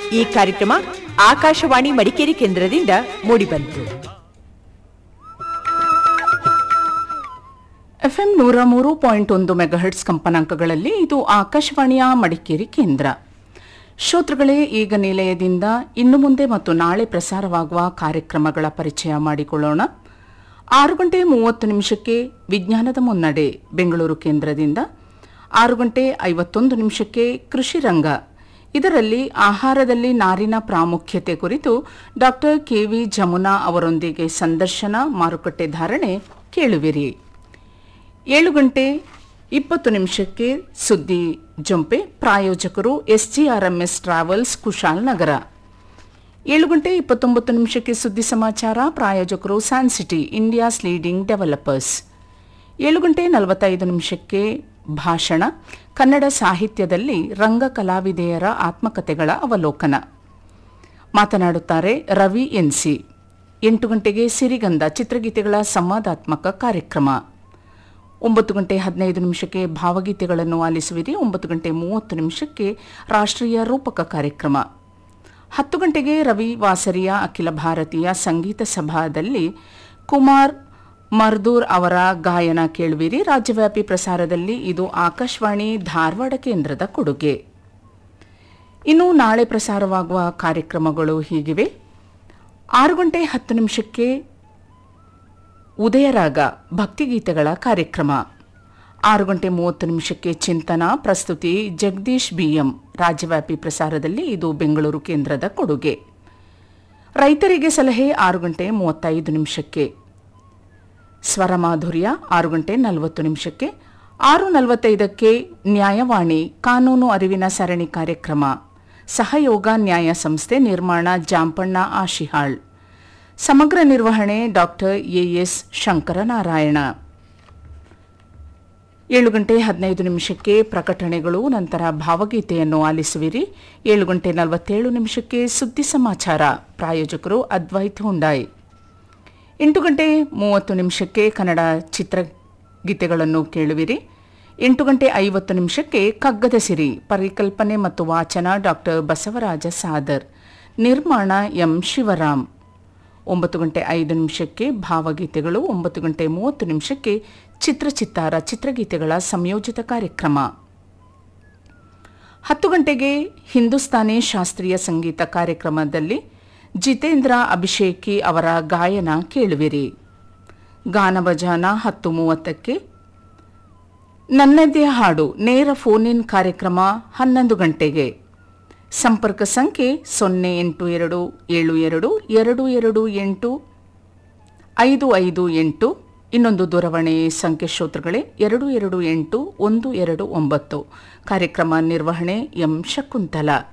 ಈ ಕಾರ್ಯಕ್ರಮ ಆಕಾಶವಾಣಿ ಮಡಿಕೇರಿ ಕೇಂದ್ರದಿಂದ ಮೂಡಿಬಂತು ಎಫ್ಎಂ ನೂರ ಮೂರು ಪಾಯಿಂಟ್ ಒಂದು ಮೆಗಾಹೆಟ್ಸ್ ಕಂಪನಾಂಕಗಳಲ್ಲಿ ಇದು ಆಕಾಶವಾಣಿಯ ಮಡಿಕೇರಿ ಕೇಂದ್ರ ಶ್ರೋತೃಗಳೇ ಈಗ ನಿಲಯದಿಂದ ಇನ್ನು ಮುಂದೆ ಮತ್ತು ನಾಳೆ ಪ್ರಸಾರವಾಗುವ ಕಾರ್ಯಕ್ರಮಗಳ ಪರಿಚಯ ಮಾಡಿಕೊಳ್ಳೋಣ ಆರು ಗಂಟೆ ಮೂವತ್ತು ನಿಮಿಷಕ್ಕೆ ವಿಜ್ಞಾನದ ಮುನ್ನಡೆ ಬೆಂಗಳೂರು ಕೇಂದ್ರದಿಂದ ಆರು ಗಂಟೆ ಐವತ್ತೊಂದು ನಿಮಿಷಕ್ಕೆ ಕೃಷಿ ರಂಗ ಇದರಲ್ಲಿ ಆಹಾರದಲ್ಲಿ ನಾರಿನ ಪ್ರಾಮುಖ್ಯತೆ ಕುರಿತು ಡಾಕ್ಟರ್ ಕೆವಿ ಜಮುನಾ ಅವರೊಂದಿಗೆ ಸಂದರ್ಶನ ಮಾರುಕಟ್ಟೆ ಧಾರಣೆ ಕೇಳುವಿರಿ ಏಳು ಗಂಟೆ ಇಪ್ಪತ್ತು ನಿಮಿಷಕ್ಕೆ ಸುದ್ದಿ ಜೊಂಪೆ ಪ್ರಾಯೋಜಕರು ಎಸ್ಜಿಆರ್ಎಂಎಸ್ ಟ್ರಾವೆಲ್ಸ್ ಕುಶಾಲ್ ನಗರ ಏಳು ಗಂಟೆ ಇಪ್ಪತ್ತೊಂಬತ್ತು ನಿಮಿಷಕ್ಕೆ ಸುದ್ದಿ ಸಮಾಚಾರ ಪ್ರಾಯೋಜಕರು ಸ್ಯಾನ್ಸಿಟಿ ಇಂಡಿಯಾಸ್ ಲೀಡಿಂಗ್ ಡೆವಲಪರ್ಸ್ ಏಳು ಗಂಟೆ ನಲವತ್ತೈದು ನಿಮಿಷಕ್ಕೆ ಭಾಷಣ ಕನ್ನಡ ಸಾಹಿತ್ಯದಲ್ಲಿ ರಂಗ ಕಲಾವಿದೆಯರ ಆತ್ಮಕಥೆಗಳ ಅವಲೋಕನ ಮಾತನಾಡುತ್ತಾರೆ ರವಿ ಎನ್ಸಿ ಎಂಟು ಗಂಟೆಗೆ ಸಿರಿಗಂಧ ಚಿತ್ರಗೀತೆಗಳ ಸಂವಾದಾತ್ಮಕ ಕಾರ್ಯಕ್ರಮ ಒಂಬತ್ತು ಗಂಟೆ ಹದಿನೈದು ನಿಮಿಷಕ್ಕೆ ಭಾವಗೀತೆಗಳನ್ನು ಆಲಿಸುವಿರಿ ಒಂಬತ್ತು ಗಂಟೆ ಮೂವತ್ತು ನಿಮಿಷಕ್ಕೆ ರಾಷ್ಟ್ರೀಯ ರೂಪಕ ಕಾರ್ಯಕ್ರಮ ಹತ್ತು ಗಂಟೆಗೆ ರವಿ ವಾಸರಿಯ ಅಖಿಲ ಭಾರತೀಯ ಸಂಗೀತ ಸಭಾದಲ್ಲಿ ಕುಮಾರ್ ಮರ್ದೂರ್ ಅವರ ಗಾಯನ ಕೇಳುವಿರಿ ರಾಜ್ಯವ್ಯಾಪಿ ಪ್ರಸಾರದಲ್ಲಿ ಇದು ಆಕಾಶವಾಣಿ ಧಾರವಾಡ ಕೇಂದ್ರದ ಕೊಡುಗೆ ಇನ್ನು ನಾಳೆ ಪ್ರಸಾರವಾಗುವ ಕಾರ್ಯಕ್ರಮಗಳು ಹೀಗಿವೆ ಆರು ಗಂಟೆ ಹತ್ತು ನಿಮಿಷಕ್ಕೆ ಉದಯರಾಗ ಭಕ್ತಿಗೀತೆಗಳ ಕಾರ್ಯಕ್ರಮ ಆರು ಗಂಟೆ ಮೂವತ್ತು ನಿಮಿಷಕ್ಕೆ ಚಿಂತನ ಪ್ರಸ್ತುತಿ ಜಗದೀಶ್ ಬಿಎಂ ರಾಜ್ಯವ್ಯಾಪಿ ಪ್ರಸಾರದಲ್ಲಿ ಇದು ಬೆಂಗಳೂರು ಕೇಂದ್ರದ ಕೊಡುಗೆ ರೈತರಿಗೆ ಸಲಹೆ ಆರು ಗಂಟೆ ಮೂವತ್ತೈದು ನಿಮಿಷಕ್ಕೆ ಸ್ವರಮಾಧುರ್ಯ ಆರು ಗಂಟೆ ನಲವತ್ತು ನಿಮಿಷಕ್ಕೆ ಆರು ನಲವತ್ತೈದಕ್ಕೆ ನ್ಯಾಯವಾಣಿ ಕಾನೂನು ಅರಿವಿನ ಸರಣಿ ಕಾರ್ಯಕ್ರಮ ಸಹಯೋಗ ನ್ಯಾಯ ಸಂಸ್ಥೆ ನಿರ್ಮಾಣ ಜಾಂಪಣ್ಣ ಆಶಿಹಾಳ್ ಸಮಗ್ರ ನಿರ್ವಹಣೆ ಡಾಕ್ಟರ್ ಎಎಸ್ ಶಂಕರನಾರಾಯಣ ಏಳು ಗಂಟೆ ಹದಿನೈದು ನಿಮಿಷಕ್ಕೆ ಪ್ರಕಟಣೆಗಳು ನಂತರ ಭಾವಗೀತೆಯನ್ನು ಆಲಿಸುವಿರಿ ಏಳು ಗಂಟೆ ನಲವತ್ತೇಳು ನಿಮಿಷಕ್ಕೆ ಸುದ್ದಿ ಸಮಾಚಾರ ಪ್ರಾಯೋಜಕರು ಅದ್ವೈತ್ ಹುಂಡಾಯ್ ಎಂಟು ಗಂಟೆ ಮೂವತ್ತು ನಿಮಿಷಕ್ಕೆ ಕನ್ನಡ ಚಿತ್ರಗೀತೆಗಳನ್ನು ಕೇಳುವಿರಿ ಎಂಟು ಗಂಟೆ ಐವತ್ತು ನಿಮಿಷಕ್ಕೆ ಕಗ್ಗದ ಸಿರಿ ಪರಿಕಲ್ಪನೆ ಮತ್ತು ವಾಚನ ಡಾಕ್ಟರ್ ಬಸವರಾಜ ಸಾದರ್ ನಿರ್ಮಾಣ ಎಂ ಶಿವರಾಮ್ ಒಂಬತ್ತು ಗಂಟೆ ಐದು ನಿಮಿಷಕ್ಕೆ ಭಾವಗೀತೆಗಳು ಒಂಬತ್ತು ಗಂಟೆ ಮೂವತ್ತು ನಿಮಿಷಕ್ಕೆ ಚಿತ್ರಚಿತ್ತಾರ ಚಿತ್ರಗೀತೆಗಳ ಸಂಯೋಜಿತ ಕಾರ್ಯಕ್ರಮ ಹತ್ತು ಗಂಟೆಗೆ ಹಿಂದೂಸ್ತಾನಿ ಶಾಸ್ತ್ರೀಯ ಸಂಗೀತ ಕಾರ್ಯಕ್ರಮದಲ್ಲಿ ಜಿತೇಂದ್ರ ಅಭಿಷೇಕಿ ಅವರ ಗಾಯನ ಕೇಳುವಿರಿ ಗಾನಭಜಾನ ಹತ್ತು ಮೂವತ್ತಕ್ಕೆ ನನ್ನದೇ ಹಾಡು ನೇರ ಫೋನ್ ಇನ್ ಕಾರ್ಯಕ್ರಮ ಹನ್ನೊಂದು ಗಂಟೆಗೆ ಸಂಪರ್ಕ ಸಂಖ್ಯೆ ಸೊನ್ನೆ ಎಂಟು ಎರಡು ಏಳು ಎರಡು ಎರಡು ಎರಡು ಎಂಟು ಐದು ಐದು ಎಂಟು ಇನ್ನೊಂದು ದೂರವಾಣಿ ಸಂಖ್ಯೆ ಶ್ರೋತೃಗಳೇ ಎರಡು ಎರಡು ಎಂಟು ಒಂದು ಎರಡು ಒಂಬತ್ತು ಕಾರ್ಯಕ್ರಮ ನಿರ್ವಹಣೆ ಎಂ ಶಕುಂತಲ